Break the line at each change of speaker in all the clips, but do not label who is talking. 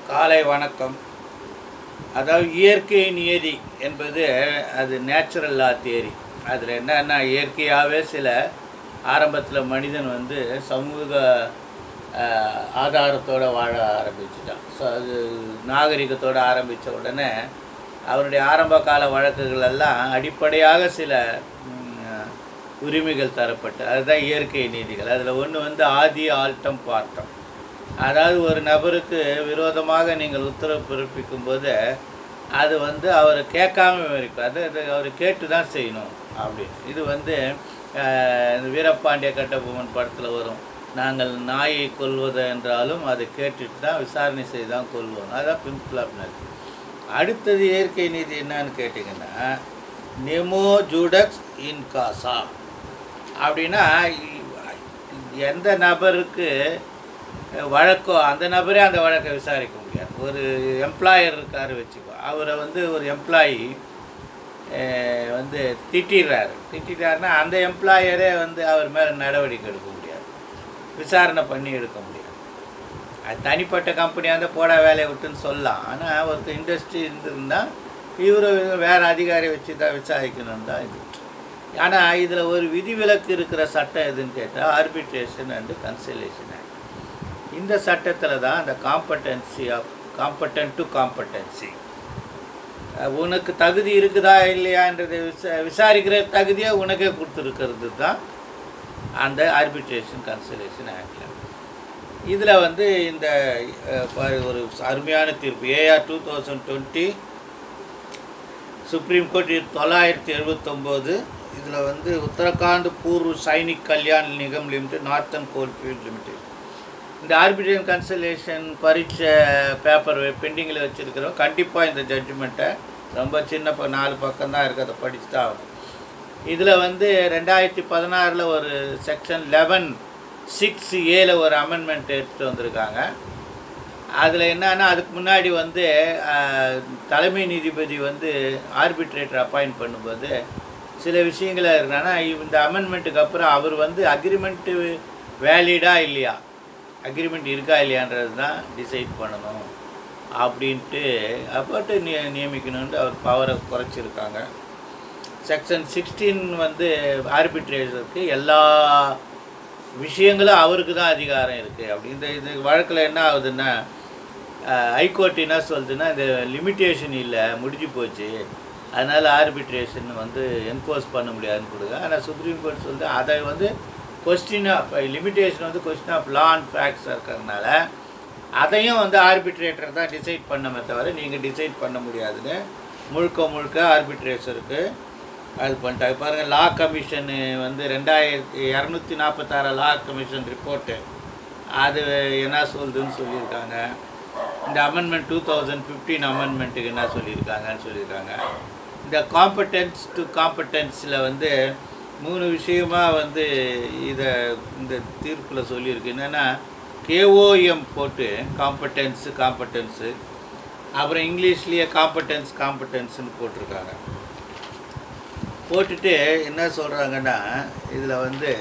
காலை வணக்கம் அதாவது இயற்கை நியதி என்பது அது நேச்சுரல் லா தியரி அதில் என்னன்னா இயற்கையாகவே சில ஆரம்பத்தில் மனிதன் வந்து சமூக அஹ், ஆதாரத்தோட வாழ ஆரம்பிச்சிட்டான் ஸோ அது நாகரிகத்தோடு ஆரம்பித்த உடனே அவருடைய ஆரம்ப கால வழக்குகள் எல்லாம் அடிப்படையாக சில ம், உரிமைகள் தரப்பட்டு அதுதான் இயற்கை நீதிகள் அதில் ஒன்று வந்து ஆதி ஆல்டம் பார்த்தம் அதாவது ஒரு நபருக்கு விரோதமாக நீங்கள் உத்தரவு பிறப்பிக்கும் போது அது வந்து அவர் கேட்காம இருக்கும் அது அது அவர் கேட்டு தான் செய்யணும் அப்படின்னு இது வந்து அஹ், இந்த வீரபாண்டிய கட்டபொம்மன் படத்தில் வரும் நாங்கள் நாயை கொல்வது என்றாலும் அதை கேட்டுட்டு தான் விசாரணை செய்து தான் கொல்வோம் அதுதான் பிம்பிள் ஆஃப் நல் அடுத்தது இயற்கை நீதி என்னன்னு கேட்டிங்கன்னா நெமோ ஜூடக்ஸ் இன் காசா அப்படின்னா இ- எந்த நபருக்கு வழக்கோ அந்த நபரே அந்த வழக்கை விசாரிக்க முடியாது ஒரு எம்ப்ளாயர் இருக்காரு வச்சுக்கோ அவரை வந்து ஒரு எம்ப்ளாயி வந்து திட்டிடுறாரு திட்டிட்டாருன்னா அந்த எம்ப்ளாயரே வந்து அவர் மேலே நடவடிக்கை எடுக்க முடியாது விசாரணை பண்ணி எடுக்க முடியாது அது தனிப்பட்ட கம்பெனியாக இருந்தால் போடா வேலையை விட்டுன்னு சொல்லலாம் ஆனால் ஒரு இண்டஸ்ட்ரி இருந்திருந்தா இவர் வேறு அதிகாரி வச்சு தான் விசாரிக்கணும் தான் இது ஆனால் இதில் ஒரு விதிவிலக்கு இருக்கிற சட்டம் எதுன்னு கேட்டால் ஆர்பிட்ரேஷன் அண்டு கன்சலேஷன் ஆக்ட் இந்த சட்டத்தில் தான் அந்த காம்பட்டன்சி ஆஃப் காம்பட்டன் டு காம்பட்டன்சி உனக்கு தகுதி இருக்குதா இல்லையான்றதை விசா விசாரிக்கிற தகுதியை உனக்கே கொடுத்துருக்கிறது தான் அந்த ஆர்பிட்ரேஷன் கன்சலேஷன் ஆக்டில் இதில் வந்து இந்த அஹ், ப- ஒரு அருமையான தீர்ப்பு AIR two thousand twenty supreme court தொள்ளாயிரத்தி எழுபத்தொம்போது இதில் வந்து Uttarakhand Purv Sainik Kalyan Nigam limited northern coalfield limited இந்த ஆர்பிட்ரேஷன் கன்சலேஷன் பரீட்சை பேப்பர் பெண்டிங்கில் வச்சுருக்கிறோம் கண்டிப்பாக இந்த ஜட்ஜ்மெண்ட்டை ரொம்ப சின்ன ப நாலு பக்கம் தான் இருக்குது அதை படிச்சு தான் ஆகணும் இதில் வந்து ரெண்டாயிரத்தி பதினாறில் ஒரு செக்ஷன் லெவன் சிக்ஸ் ஏல ஒரு அமெண்ட்மெண்ட் எடுத்துகிட்டு வந்திருக்காங்க அதில் என்னன்னா அதுக்கு முன்னாடி வந்து அஹ், தலைமை நீதிபதி வந்து ஆர்பிட்ரேட்டர் அப்பாயிண்ட் பண்ணும்போது சில விஷயங்கள இருந்தானா இந்த அமெண்ட்மெண்ட்டுக்கு அப்புறம் அவர் வந்து அக்ரிமெண்ட்டு வேலிடா இல்லையா அக்ரிமெண்ட் இருக்கா இல்லையான்றது தான் டிசைட் பண்ணணும் அப்படின்ட்டு அப்போட்டு நிய நியமிக்கணுன்ட்டு அவர் பவரை குறைச்சிருக்காங்க செக்ஷன் சிக்ஸ்டீன் வந்து ஆர்பிட்ரேட்டருக்கு எல்லா விஷயங்களும் அவருக்கு தான் அதிகாரம் இருக்குது அப்படி இந்த இது வழக்கில் என்ன ஆகுதுன்னா ஹைகோர்ட் என்ன சொல்லுதுன்னா இந்த லிமிட்டேஷன் இல்லை முடிஞ்சு போச்சு அதனால் ஆர்பிட்ரேஷன் வந்து என்ஃபோர்ஸ் பண்ண முடியாதுன்னு கொடுங்க ஆனால் சுப்ரீம் கோர்ட் சொல்லுது அதை வந்து கொஸ்டின் ஆஃப் லிமிட்டேஷன் வந்து question of law and facts இருக்கிறதுனால அதையும் வந்து ஆர்பிட்ரேட்டர் தான் டிசைட் பண்ணமே தவிர நீங்கள் டிசைட் பண்ண முடியாதுன்னு முழுக்க முழுக்க ஆர்பிட்ரேட்டருக்கு அது பண்ணிட்டாங்க பாருங்கள் லா கமிஷனு வந்து ரெண்டாயிரத்தி இரநூத்தி நாற்பத்தாறு லா கமிஷன் ரிப்போர்ட்டு அது என்ன சொல்லுதுன்னு சொல்லியிருக்காங்க இந்த அமெண்ட்மெண்ட் டூ தௌசண்ட் ஃபிஃப்டீன் அமெண்ட்மெண்ட்டுக்கு என்ன சொல்லியிருக்காங்கன்னு சொல்லியிருக்காங்க இந்த காம்பட்டன்ஸ் டு காம்பட்டன்ஸில் வந்து மூணு விஷயமா வந்து இதை இந்த தீர்ப்பில் சொல்லியிருக்கு என்னென்னா கேஓஎம் போட்டு காம்பட்டன்ஸு காம்பட்டன்ஸு அப்புறம் இங்கிலீஷ்லேயே காம்பட்டன்ஸ் காம்பட்டன்ஸ்னு போட்டிருக்காங்க போட்டுட்டு என்ன சொல்கிறாங்கன்னா இதில் வந்து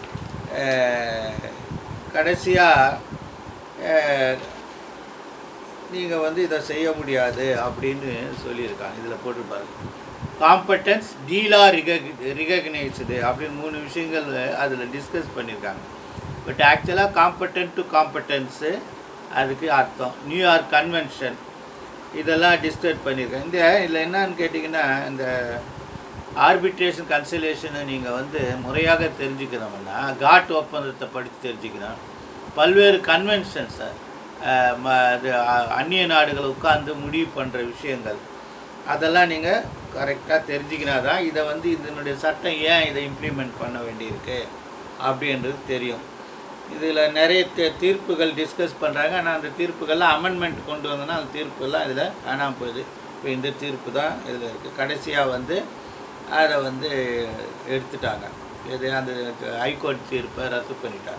கடைசியாக நீங்கள் வந்து இதை செய்ய முடியாது அப்படின்னு சொல்லியிருக்காங்க இதில் போட்டிருப்பாரு காம்பட்டன்ஸ் டீலா ரிகக் ரிகக்னைஸ்டு அப்படின்னு மூணு விஷயங்கள் அதில் டிஸ்கஸ் பண்ணியிருக்காங்க பட் ஆக்சுவலாக காம்பட்டன்ட் டு காம்பட்டன்ஸு அதுக்கு அர்த்தம் நியூயார்க் கன்வென்ஷன் இதெல்லாம் டிஸ்கஸ் பண்ணியிருக்காங்க இந்த இதில் என்னன்னு கேட்டிங்கன்னா இந்த ஆர்பிட்ரேஷன் கன்சலேஷனை நீங்கள் வந்து முறையாக தெரிஞ்சுக்கணும்னா காட் ஒப்பந்தத்தை படித்து தெரிஞ்சுக்கணும் பல்வேறு கன்வென்ஷன்ஸை அது அ- அந்நிய நாடுகள் உட்கார்ந்து முடிவு பண்ணுற விஷயங்கள் அதெல்லாம் நீங்கள் கரெக்டாக தெரிஞ்சுக்கினா தான் இதை வந்து இதனுடைய சட்டம் ஏன் இதை இம்ப்ளிமெண்ட் பண்ண வேண்டியிருக்கு அப்படின்றது தெரியும் இதில் நிறைய தீ- தீர்ப்புகள் டிஸ்கஸ் பண்ணுறாங்க ஆனால் அந்த தீர்ப்புகள்லாம் அமெண்ட்மெண்ட் கொண்டு வந்தோன்னா அந்த தீர்ப்புகள்லாம் இதில் காணாமல் போகுது இப்போ இந்த தீர்ப்பு தான் இதில் இருக்குது கடைசியாக வந்து அதை வந்து எடுத்துட்டாங்க இது அந்த ஹைகோர்ட் தீர்ப்பை ரத்து பண்ணிட்டாங்க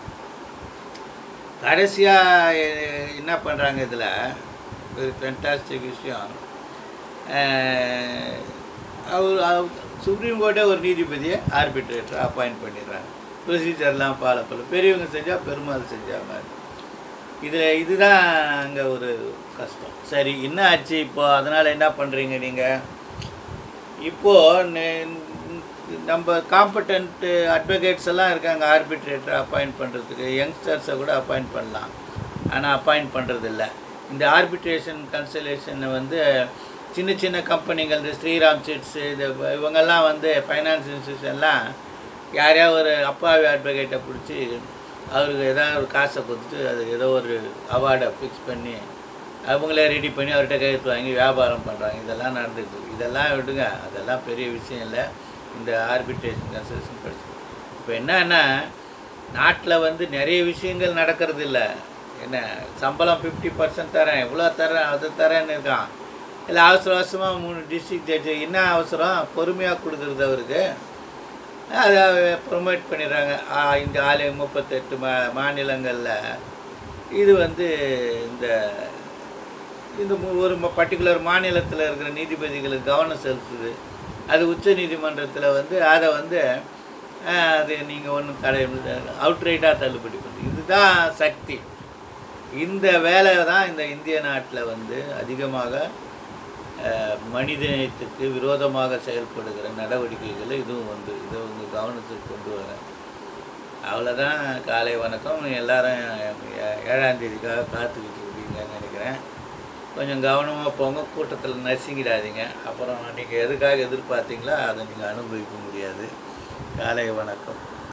கடைசியாக என்ன பண்ணுறாங்க இதில் ஒரு ஃபென்டாஸ்டிக் விஷயம் அஹ், அவர் அவர் சுப்ரீம் கோர்ட்டே ஒரு நீதிபதியை ஆர்பிட்ரேட்டர் அப்பாயிண்ட் பண்ணிடுறாங்க ப்ரொசீஜர்லாம் ஃபாலோ பண்ணல பெரியவங்க செஞ்சால் பெருமாள் செஞ்சா மாதிரி இதில் இதுதான் அங்கே ஒரு கஷ்டம் சரி என்ன ஆச்சு இப்போ அதனால் என்ன பண்ணுறீங்க நீங்கள் இப்போது நம்ம காம்பட்டன்ட்டு அட்வொகேட்ஸ் எல்லாம் இருக்காங்க ஆர்பிட்ரேட்டர் அப்பாயிண்ட் பண்ணுறதுக்கு யங்ஸ்டர்ஸை கூட அப்பாயிண்ட் பண்ணலாம் ஆனால் அப்பாயிண்ட் பண்ணுறதில்ல இந்த ஆர்பிட்ரேஷன் கன்சலேஷனை வந்து சின்ன சின்ன கம்பெனிகள் இந்த ஸ்ரீராம் சிட்ஸு இது இவங்கெல்லாம் வந்து ஃபைனான்ஸ் இன்ஸ்டியூஷன்லாம் யாரையா ஒரு அப்பாவி அட்வொகேட்டை பிடிச்சி அவருக்கு ஏதாவது ஒரு காசை கொடுத்துட்டு அது ஏதோ ஒரு அவார்டை ஃபிக்ஸ் பண்ணி அவங்களே ரெடி பண்ணி அவர்கிட்ட கையெழுத்து வாங்கி வியாபாரம் பண்ணுறாங்க இதெல்லாம் நடந்துட்டு இருக்கு. இதெல்லாம் விடுங்க அதெல்லாம் பெரிய விஷயம் இல்லை இந்த ஆர்பிட்ரேஷன் கன்சல்டேஷன் படிச்சு இப்போ என்னன்னா நாட்டில் வந்து நிறைய விஷயங்கள் நடக்கிறது இல்லை என்ன சம்பளம் ஃபிஃப்டி பர்சன்ட் தரேன் இவ்வளோ தரேன் அது தரேன்னு இருக்கான் இல்லை அவசர அவசரமாக மூணு டிஸ்ட்ரிக்ட் ஜட்ஜு என்ன அவசரம் பொறுமையாக கொடுக்குறது அவருக்கு அதை ப்ரொமோட் பண்ணிடுறாங்க ஆ, இந்த ஆலய முப்பத்தெட்டு மா மாநிலங்களில் இது வந்து இந்த இந்த மு- ஒரு பர்டிகுலர் மாநிலத்தில் இருக்கிற நீதிபதிகளுக்கு கவனம் செலுத்துது அது உச்ச நீதிமன்றத்தில் வந்து அதை வந்து ஆ, அது நீங்கள் ஒன்றும் தடை அவுட்ரைட்டாக தள்ளுபடி பண்ணுது இதுதான் சக்தி இந்த வேலை தான் இந்த இந்திய நாட்டில் வந்து அதிகமாக அஹ், மனிதநேயத்துக்கு விரோதமாக செயல்படுகிற நடவடிக்கைகளை இதுவும் வந்து இதை உங்கள் கவனத்துக்கு கொண்டு வரேன் அவ்வளோதான் காலை வணக்கம் எல்லாரும் ஏ- ஏழாம் தேதிக்காக காத்துக்கிட்டு இருக்கீங்கன்னு நினைக்கிறேன் கொஞ்சம் கவனமாக போங்க கூட்டத்தில் நசுங்கிடாதீங்க அப்புறம் நீங்கள் எதுக்காக எதிர்பார்த்தீங்களோ அதை நீங்கள் அனுபவிக்க முடியாது காலை வணக்கம்